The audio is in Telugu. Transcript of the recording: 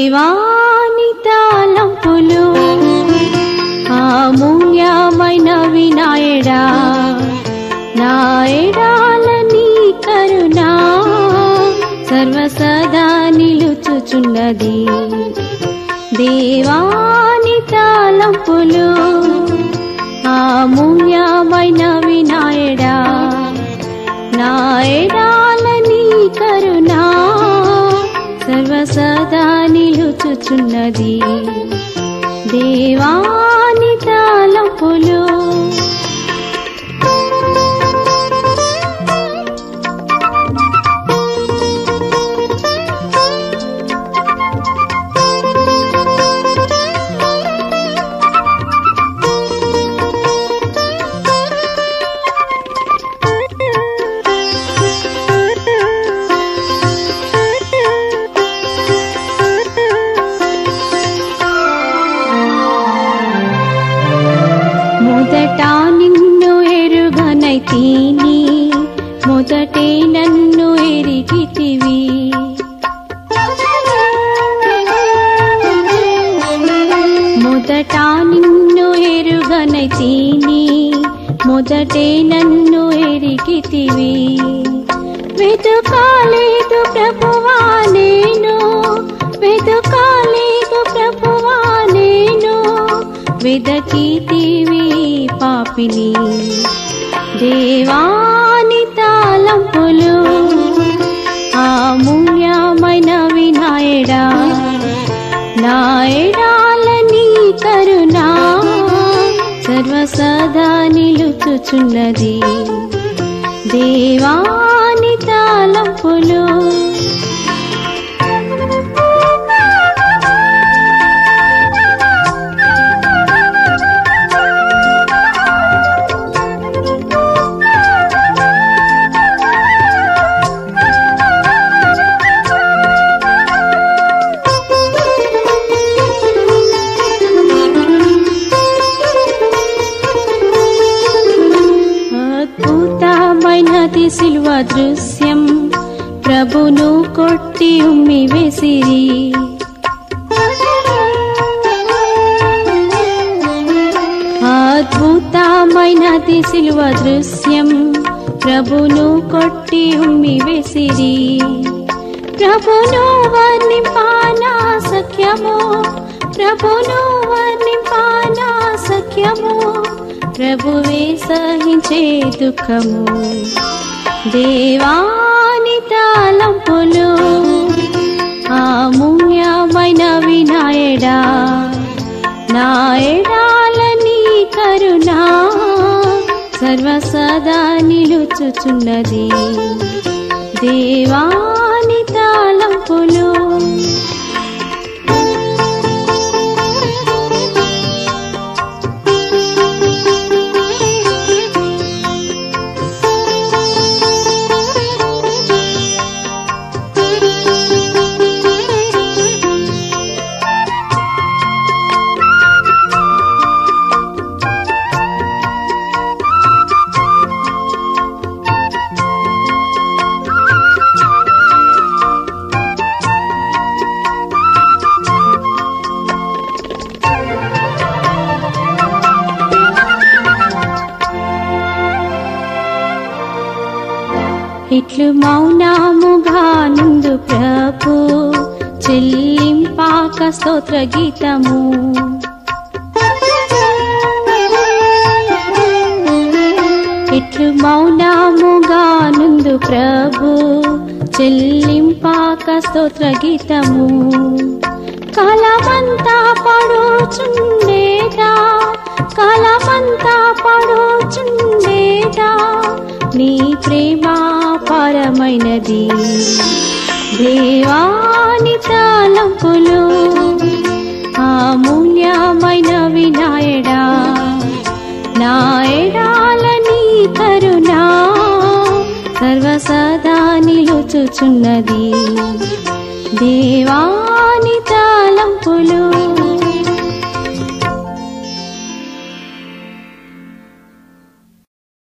దేవాని తాళంపులు అమూల్యమైన వినాయడా నాయడాల నీ కరుణ సర్వసదా నిలుచుచున్నది దేవాని తాళంపులు అమూల్యమైన వినాయడా నాయడాల నీ కరుణ సర్వసదా నిలుచుచున్నది దేవాని తాళంపులు మొదట నిన్ను ఎరుగనైతీని మొదటే నన్ను ఎరిగితివి మొదట నిన్ను ఎరుగనైతీని మొదటే నన్ను ఎరిగితివి వెతుకాలేదు ప్రభువా నేను వెతుకాలేదు ప్రభువా నేను వెదకితివి పాపిని దేవాని తాళంపులు అమూల్యమైన వినాయడా నాయడాల నీ కరుణ సర్వసదా నిలుచుచున్నది దేవాని తాళంపులు అద్భుతమైనది సిల్వ దృశ్యం ప్రభును కొట్టి ఉమ్మి వేసిరి అద్భుతమైనది సిల్వ దృశ్యం ప్రభును కొట్టి ఉమ్మి వేసిరి ప్రభును వర్ణింపానా సఖ్యము ప్రభును వర్ణింపానా సఖ్యము ప్రభువే సహించే దుఃఖము దేవాని తాళంపులు అమూల్యమైన వినాయడా నాయడాల నీ కరుణ సర్వసదా నిలుచుచున్నది దేవాని తాళంపులు ఇట్లు మౌనముగా నుండు ప్రభు చెల్లింపాక స్తోత్ర గీతము ఇట్లు మౌనముగా నుండు ప్రభు చెల్లింపాక స్తోత్ర గీతము కాలమంతా పడుచుండేదా కాలమంతా పడుచుండేదా నీ ప్రేమ పరమైనది దేవాని తాళంపులు అమూల్యమైన వినాయడా నాయడాల నీ కరుణ సర్వసదా నిలుచుచున్నది దేవాని తాళంపులు